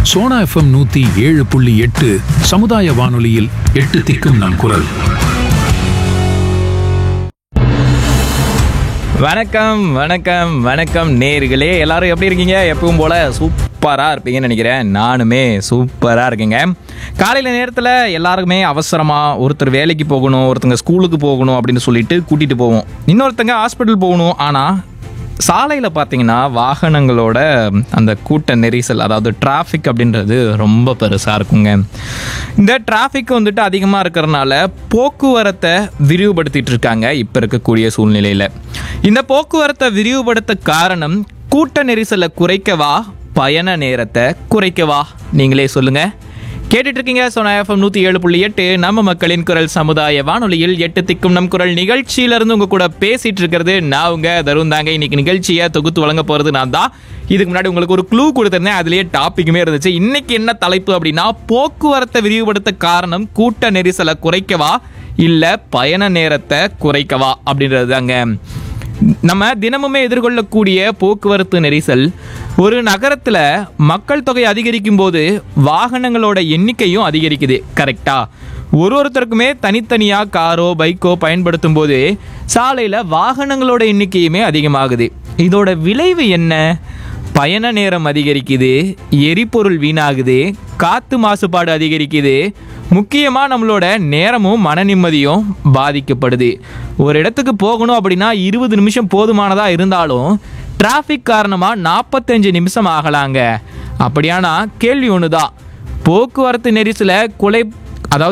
Sona FM நூத்தி ஏழு புள்ளி எட்டு சமுதாய வானொலியில் எட்டு திக்கும் நம் குரல் வணக்கம் வணக்கம் வணக்கம் நேர்களே எல்லாரும் எப்படி இருக்கீங்க எப்பவும் போல சூப்பராக இருப்பீங்கன்னு நினைக்கிறேன் நானுமே சூப்பராக இருக்கேங்க காலையில் நேரத்தில் எல்லாருக்குமே அவசரமாக ஒருத்தர் வேலைக்கு போகணும் ஒருத்தங்க ஸ்கூலுக்கு போகணும் அப்படின்னு சொல்லிட்டு கூட்டிகிட்டு போவோம் இன்னொருத்தங்க ஹாஸ்பிட்டல் போகணும் ஆனால் சாலையில் பார்த்தீங்கன்னா வாகனங்களோட அந்த கூட்ட நெரிசல் அதாவது டிராஃபிக் அப்படின்றது ரொம்ப பெருசாக இருக்குங்க இந்த டிராஃபிக் வந்துட்டு அதிகமாக இருக்கிறனால போக்குவரத்தை விரிவுபடுத்திட்டு இருக்காங்க இப்போ இருக்கக்கூடிய சூழ்நிலையில் இந்த போக்குவரத்தை விரிவுபடுத்த காரணம் கூட்ட நெரிசலை குறைக்கவா பயண நேரத்தை குறைக்கவா நீங்களே சொல்லுங்கள் கேட்டுட்டு இருக்கீங்க சோனா எஃப்எம் நூற்றி ஏழு புள்ளி எட்டு நம்ம மக்களின் குரல் சமுதாய வானொலியில் எட்டு திக்கும் நம் குரல் நிகழ்ச்சியில இருந்து உங்க கூட பேசிட்டு இருக்கிறது நான் உங்க தருண் தாங்க இன்னைக்கு நிகழ்ச்சியை தொகுத்து வழங்க போறது நான் தான் இதுக்கு முன்னாடி உங்களுக்கு ஒரு க்ளூ கொடுத்திருந்தேன் அதுலயே டாபிக்குமே இருந்துச்சு இன்னைக்கு என்ன தலைப்பு அப்படின்னா போக்குவரத்தை விரிவுபடுத்த காரணம் கூட்ட நெரிசலை குறைக்கவா இல்ல பயண நேரத்தை குறைக்கவா அப்படின்றது தாங்க நம்ம தினமுமே எதிர்கொள்ளக்கூடிய போக்குவரத்து நெரிசல் ஒரு நகரத்தில் மக்கள் தொகை அதிகரிக்கும் போது வாகனங்களோட எண்ணிக்கையும் அதிகரிக்குது கரெக்டா ஒரு ஒருத்தருக்குமே தனித்தனியாக காரோ பைக்கோ பயன்படுத்தும் போது சாலையில் வாகனங்களோட எண்ணிக்கையுமே அதிகமாகுது இதோட விளைவு என்ன பயண நேரம் அதிகரிக்குது எரிபொருள் வீணாகுது காற்று மாசுபாடு அதிகரிக்குது முக்கியமாக நம்மளோட நேரமும் மன நிம்மதியும் பாதிக்கப்படுது ஒரு இடத்துக்கு போகணும் அப்படின்னா இருபது நிமிஷம் போதுமானதாக இருந்தாலும் டிராஃபிக் காரணமாக நாற்பத்தஞ்சு நிமிஷம் ஆகலாங்க அப்படியானா கேள்வி ஒன்று தான் போக்குவரத்து நெரிசலை குலை